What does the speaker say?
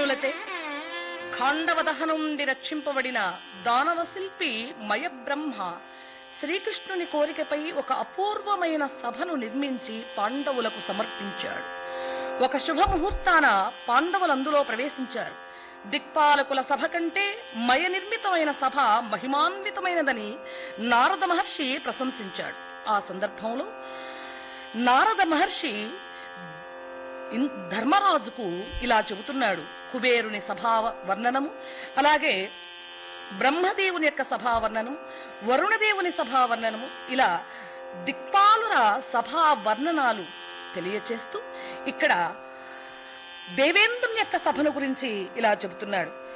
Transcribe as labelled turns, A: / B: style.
A: దేవతలచే ఖాండవ దహనం నుండి రక్షింపబడిన దానవ శిల్పి మయబ్రహ్మ శ్రీకృష్ణుని కోరికపై ఒక అపూర్వమైన సభను నిర్మించి పాండవులకు సమర్పించాడు ఒక శుభముహూర్తాన పాండవులు అందులో ప్రవేశించారు దిక్పాలకుల సభ కంటే మయ నిర్మితమైన సభ మహిమాన్వితమైనదని నారద మహర్షి ప్రశంసించాడు ఆ సందర్భంలో నారద మహర్షి ఇన్- ధర్మరాజుకు ఇలా చెబుతున్నాడు కుబేరుని సభా వర్ణనము అలాగే బ్రహ్మదేవుని యొక్క సభా వర్ణనము వరుణదేవుని సభా వర్ణనము ఇలా దిక్పాలుల సభా వర్ణనాలు తెలియచేస్తూ ఇక్కడ దేవేంద్రుని యొక్క సభను గురించి ఇలా చెబుతున్నాడు